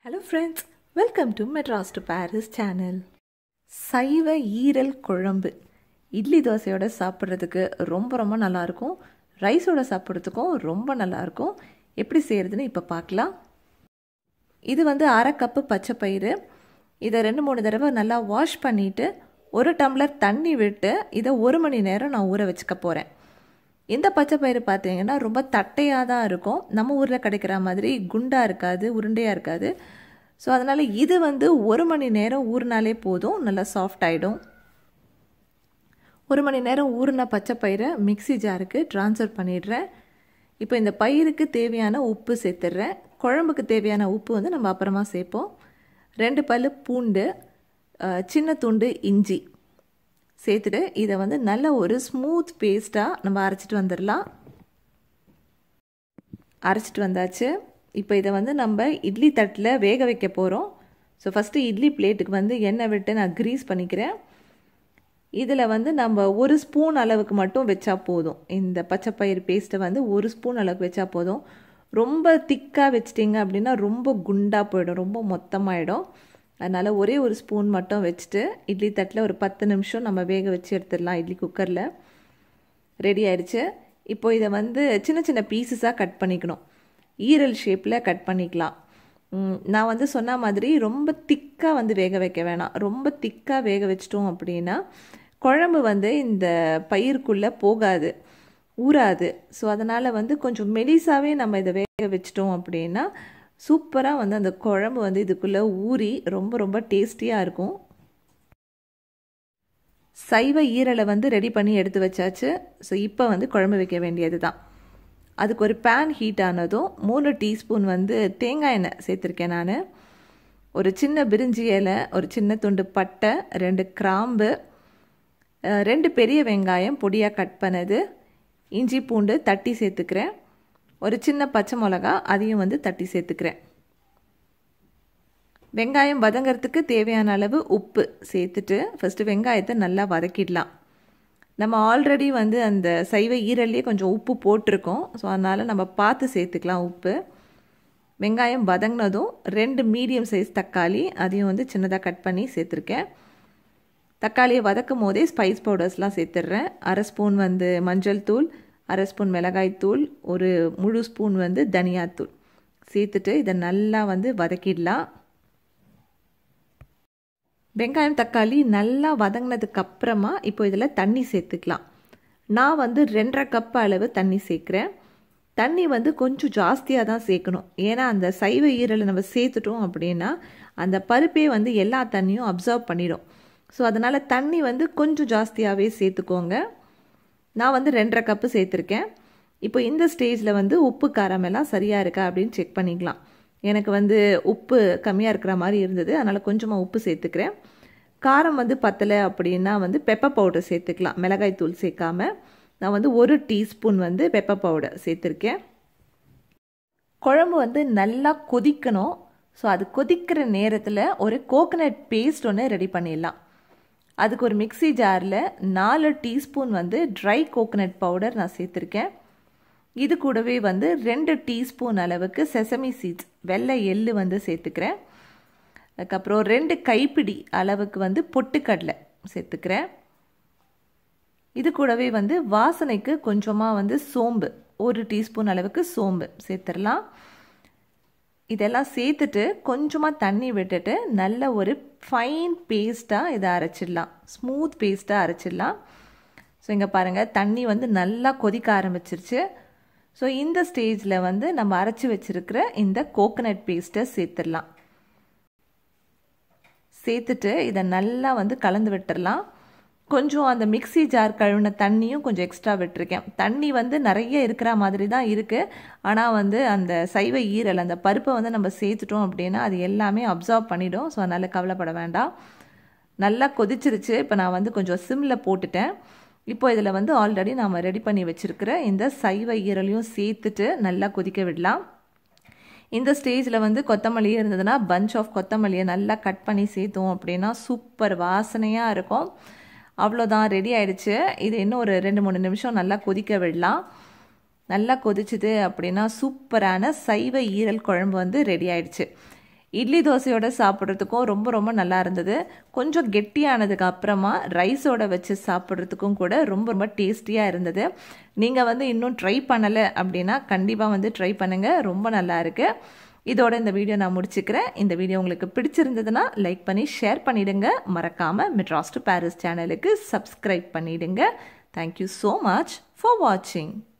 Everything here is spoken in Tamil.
hello friends welcome to Madras to Paris channel சைவ ஈரல் குழம்பு இட்லி தோசையோட சாப்பிட்றதுக்கு ரொம்ப ரொம்ப நல்லாயிருக்கும் ரைஸோட சாப்பிட்றதுக்கும் ரொம்ப நல்லாயிருக்கும் எப்படி செய்கிறதுன்னு இப்போ பார்க்கலாம் இது வந்து அரை கப்பு பச்சை பயிறு இதை ரெண்டு மூணு தடவை நல்லா வாஷ் பண்ணிவிட்டு ஒரு டம்ளர் தண்ணி விட்டு இதை ஒரு மணி நேரம் நான் ஊற வச்சுக்க போகிறேன் இந்த பச்சை பயிறு பார்த்தீங்கன்னா ரொம்ப தட்டையாக தான் இருக்கும் நம்ம ஊரில் கிடைக்கிற மாதிரி குண்டாக இருக்காது உருண்டையாக இருக்காது ஸோ அதனால் இது வந்து ஒரு மணி நேரம் ஊறினாலே போதும் நல்லா சாஃப்ட் ஆகிடும் ஒரு மணி நேரம் ஊறின பச்சை பயிரை மிக்சி ஜாருக்கு ட்ரான்ஸ்ஃபர் பண்ணிடுறேன் இப்போ இந்த பயிருக்கு தேவையான உப்பு சேர்த்துட்றேன் குழம்புக்கு தேவையான உப்பு வந்து நம்ம அப்புறமா சேர்ப்போம் ரெண்டு பல் பூண்டு சின்ன துண்டு இஞ்சி சேர்த்துட்டு இதை வந்து நல்ல ஒரு ஸ்மூத் பேஸ்ட்டாக நம்ம அரைச்சிட்டு வந்துடலாம் அரைச்சிட்டு வந்தாச்சு இப்போ இதை வந்து நம்ம இட்லி தட்டில் வேக வைக்க போகிறோம் ஸோ ஃபஸ்ட்டு இட்லி பிளேட்டுக்கு வந்து எண்ணெய் விட்டு நான் க்ரீஸ் பண்ணிக்கிறேன் இதில் வந்து நம்ம ஒரு ஸ்பூன் அளவுக்கு மட்டும் வச்சா போதும் இந்த பச்சைப்பயிறு பேஸ்ட்டை வந்து ஒரு ஸ்பூன் அளவுக்கு வச்சா போதும் ரொம்ப திக்காக வச்சிட்டிங்க அப்படின்னா ரொம்ப குண்டாக போயிடும் ரொம்ப மொத்தமாயிடும் அதனால் ஒரே ஒரு ஸ்பூன் மட்டும் வச்சுட்டு இட்லி தட்டில் ஒரு பத்து நிமிஷம் நம்ம வேக வச்சு எடுத்துடலாம் இட்லி குக்கரில் ரெடி ஆயிடுச்சு இப்போ இதை வந்து சின்ன சின்ன பீசஸாக கட் பண்ணிக்கணும் ஈரல் ஷேப்பில் கட் பண்ணிக்கலாம் நான் வந்து சொன்ன மாதிரி ரொம்ப திக்காக வந்து வேக வைக்க வேணாம் ரொம்ப திக்காக வேக வச்சிட்டோம் அப்படின்னா குழம்பு வந்து இந்த பயிருக்குள்ளே போகாது ஊறாது ஸோ அதனால் வந்து கொஞ்சம் மெலிசாவே நம்ம இதை வேக வச்சிட்டோம் அப்படின்னா சூப்பராக வந்து அந்த குழம்பு வந்து இதுக்குள்ளே ஊறி ரொம்ப ரொம்ப டேஸ்டியாக இருக்கும் சைவ ஈரலை வந்து ரெடி பண்ணி எடுத்து வச்சாச்சு ஸோ இப்போ வந்து குழம்பு வைக்க வேண்டியது தான் அதுக்கு ஒரு பேன் ஹீட் ஆனதும் மூணு டீஸ்பூன் வந்து தேங்காய் எண்ணெய் சேர்த்துருக்கேன் நான் ஒரு சின்ன பிரிஞ்சி இலை ஒரு சின்ன துண்டு பட்டை ரெண்டு கிராம்பு ரெண்டு பெரிய வெங்காயம் பொடியாக கட் பண்ணது இஞ்சி பூண்டு தட்டி சேர்த்துக்கிறேன் ஒரு சின்ன பச்சை மிளகா அதையும் வந்து தட்டி சேர்த்துக்கிறேன் வெங்காயம் வதங்கிறதுக்கு தேவையான அளவு உப்பு சேர்த்துட்டு ஃபஸ்ட்டு வெங்காயத்தை நல்லா வதக்கிடலாம் நம்ம ஆல்ரெடி வந்து அந்த சைவ ஈரல்லே கொஞ்சம் உப்பு போட்டிருக்கோம் ஸோ அதனால் நம்ம பார்த்து சேர்த்துக்கலாம் உப்பு வெங்காயம் வதங்கினதும் ரெண்டு மீடியம் சைஸ் தக்காளி அதையும் வந்து சின்னதாக கட் பண்ணி சேர்த்துருக்கேன் தக்காளியை வதக்கும் போதே ஸ்பைஸ் பவுடர்ஸ்லாம் சேர்த்துட்றேன் அரை ஸ்பூன் வந்து மஞ்சள் தூள் அரை ஸ்பூன் மிளகாய் தூள் ஒரு முழு ஸ்பூன் வந்து தனியாத்தூள் சேர்த்துட்டு இதை நல்லா வந்து வதக்கிடலாம் வெங்காயம் தக்காளி நல்லா வதங்கினதுக்கு அப்புறமா இப்போ இதில் தண்ணி சேர்த்துக்கலாம் நான் வந்து ரெண்டரை கப் அளவு தண்ணி சேர்க்குறேன் தண்ணி வந்து கொஞ்சம் ஜாஸ்தியாக தான் சேர்க்கணும் ஏன்னா அந்த சைவ ஈரலை நம்ம சேர்த்துட்டோம் அப்படின்னா அந்த பருப்பே வந்து எல்லா தண்ணியும் அப்சர்வ் பண்ணிடும் ஸோ அதனால் தண்ணி வந்து கொஞ்சம் ஜாஸ்தியாகவே சேர்த்துக்கோங்க நான் வந்து ரெண்டரை கப்பு சேர்த்துருக்கேன் இப்போ இந்த ஸ்டேஜில் வந்து உப்பு காரம் எல்லாம் சரியாக இருக்கா அப்படின்னு செக் பண்ணிக்கலாம் எனக்கு வந்து உப்பு கம்மியாக இருக்கிற மாதிரி இருந்தது அதனால் கொஞ்சமாக உப்பு சேர்த்துக்கிறேன் காரம் வந்து பத்தலை அப்படின்னா வந்து பெப்பர் பவுடர் சேர்த்துக்கலாம் மிளகாய் தூள் சேர்க்காம நான் வந்து ஒரு டீஸ்பூன் வந்து பெப்பர் பவுடர் சேர்த்துருக்கேன் குழம்பு வந்து நல்லா கொதிக்கணும் ஸோ அது கொதிக்கிற நேரத்தில் ஒரு கோகனட் பேஸ்ட் ஒன்று ரெடி பண்ணிடலாம் அதுக்கு ஒரு மிக்சி ஜாரில் நாலு டீஸ்பூன் வந்து ட்ரை கோகனட் பவுடர் நான் சேர்த்துருக்கேன் இது கூடவே வந்து ரெண்டு டீஸ்பூன் அளவுக்கு செசமி சீட்ஸ் வெள்ளை எள்ளு வந்து சேர்த்துக்கிறேன் அதுக்கப்புறம் ரெண்டு கைப்பிடி அளவுக்கு வந்து பொட்டுக்கடலை சேர்த்துக்கிறேன் இது கூடவே வந்து வாசனைக்கு கொஞ்சமாக வந்து சோம்பு ஒரு டீஸ்பூன் அளவுக்கு சோம்பு சேர்த்துடலாம் இதெல்லாம் சேர்த்துட்டு கொஞ்சமாக தண்ணி விட்டுட்டு நல்ல ஒரு ஃபைன் பேஸ்ட்டாக இதை அரைச்சிடலாம் ஸ்மூத் பேஸ்ட்டாக அரைச்சிடலாம் ஸோ இங்கே பாருங்கள் தண்ணி வந்து நல்லா கொதிக்க ஆரம்பிச்சிருச்சு ஸோ இந்த ஸ்டேஜில் வந்து நம்ம அரைச்சி வச்சுருக்கிற இந்த கோகனட் பேஸ்ட்டை சேர்த்துடலாம் சேர்த்துட்டு இதை நல்லா வந்து கலந்து விட்டுடலாம் கொஞ்சம் அந்த மிக்சி ஜார் கழுவின தண்ணியும் கொஞ்சம் எக்ஸ்ட்ரா விட்டுருக்கேன் தண்ணி வந்து நிறைய இருக்கிற மாதிரி தான் இருக்குது ஆனால் வந்து அந்த சைவ ஈரல் அந்த பருப்பை வந்து நம்ம சேர்த்துட்டோம் அப்படின்னா அது எல்லாமே அப்சர்வ் பண்ணிடும் ஸோ அதனால் கவலைப்பட வேண்டாம் நல்லா கொதிச்சிருச்சு இப்போ நான் வந்து கொஞ்சம் சிம்மில் போட்டுட்டேன் இப்போ இதில் வந்து ஆல்ரெடி நாம் ரெடி பண்ணி வச்சுருக்கிற இந்த சைவ ஈரலையும் சேர்த்துட்டு நல்லா கொதிக்க விடலாம் இந்த ஸ்டேஜில் வந்து கொத்தமல்லியே இருந்ததுன்னா பஞ்ச் ஆஃப் கொத்தமல்லியை நல்லா கட் பண்ணி சேர்த்தோம் அப்படின்னா சூப்பர் வாசனையாக இருக்கும் அவ்வளோதான் ரெடி ஆயிடுச்சு இது இன்னும் ஒரு ரெண்டு மூணு நிமிஷம் நல்லா கொதிக்க விடலாம் நல்லா கொதிச்சுது அப்படின்னா சூப்பரான சைவ ஈரல் குழம்பு வந்து ரெடி ஆயிடுச்சு இட்லி தோசையோட சாப்பிட்றதுக்கும் ரொம்ப ரொம்ப நல்லா இருந்தது கொஞ்சம் கெட்டியானதுக்கு அப்புறமா ரைஸோட வச்சு சாப்பிட்றதுக்கும் கூட ரொம்ப ரொம்ப டேஸ்டியாக இருந்தது நீங்கள் வந்து இன்னும் ட்ரை பண்ணலை அப்படின்னா கண்டிப்பாக வந்து ட்ரை பண்ணுங்கள் ரொம்ப நல்லா இருக்குது இதோட இந்த வீடியோ நான் முடிச்சுக்கிறேன் இந்த வீடியோ உங்களுக்கு பிடிச்சிருந்ததுன்னா லைக் பண்ணி ஷேர் பண்ணிடுங்க மறக்காமல் மெட்ராஸ் டு பாரிஸ் சேனலுக்கு சப்ஸ்கிரைப் பண்ணிடுங்க தேங்க்யூ ஸோ மச் ஃபார் வாட்சிங்